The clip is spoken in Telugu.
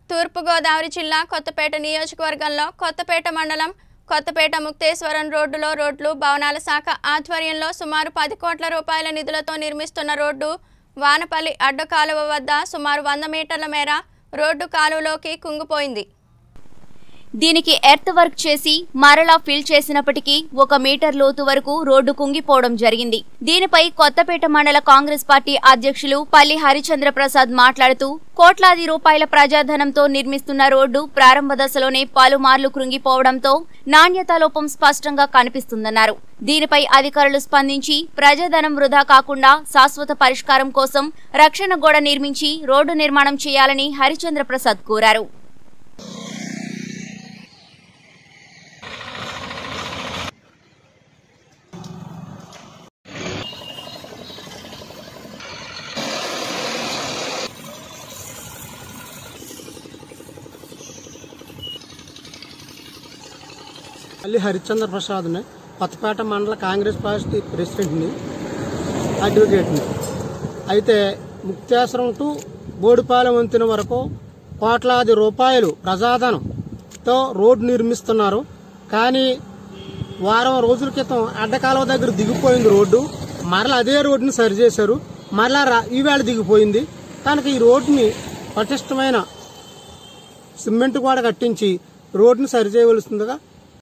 తూర్పుగోదావరి జిల్లా కొత్తపేట నియోజకవర్గంలో కొత్తపేట మండలం కొత్తపేట ముక్తేశ్వరం రోడ్డులో రోడ్లు భవనాల శాఖ ఆధ్వర్యంలో సుమారు పది కోట్ల రూపాయల నిధులతో నిర్మిస్తున్న రోడ్డు వానపల్లి అడ్డు కాలువ వద్ద సుమారు వంద మీటర్ల మేర రోడ్డు కాలువలోకి కుంగిపోయింది దీనికి ఎర్త్ వర్క్ చేసి మరలా ఫిల్ చేసినప్పటికీ ఒక మీటర్ లోతు వరకు రోడ్డు కుంగిపోవడం జరిగింది దీనిపై కొత్తపేట మండల కాంగ్రెస్ పార్టీ అధ్యక్షులు పల్లి హరిచంద్ర ప్రసాద్ మాట్లాడుతూ కోట్లాది రూపాయల ప్రజాధనంతో నిర్మిస్తున్న రోడ్డు ప్రారంభ దశలోనే పలుమార్లు కృంగిపోవడంతో నాణ్యతా లోపం స్పష్టంగా కనిపిస్తుందన్నారు దీనిపై అధికారులు స్పందించి ప్రజాధనం వృధా కాకుండా శాశ్వత పరిష్కారం కోసం రక్షణ గోడ నిర్మించి రోడ్డు నిర్మాణం చేయాలని హరిచంద్ర ప్రసాద్ కోరారు మళ్ళీ హరిశ్చంద్ర ప్రసాద్ని కొత్తపేట మండల కాంగ్రెస్ పార్టీ ప్రెసిడెంట్ని అడ్వకేట్ని అయితే ముక్తేశ్వరం టు బోడిపాలెం వంతెన వరకు కోట్లాది రూపాయలు ప్రజాధనంతో రోడ్డు నిర్మిస్తున్నారు కానీ వారం రోజుల క్రితం అడ్డకాలువ దగ్గర దిగిపోయింది రోడ్డు మరలా అదే రోడ్డుని సరిచేశారు మరలా రా- ఈవేళ దిగిపోయింది కనుక ఈ రోడ్డుని పటిష్టమైన సిమెంట్ కూడా కట్టించి రోడ్డును సరిచేయవలసిందిగా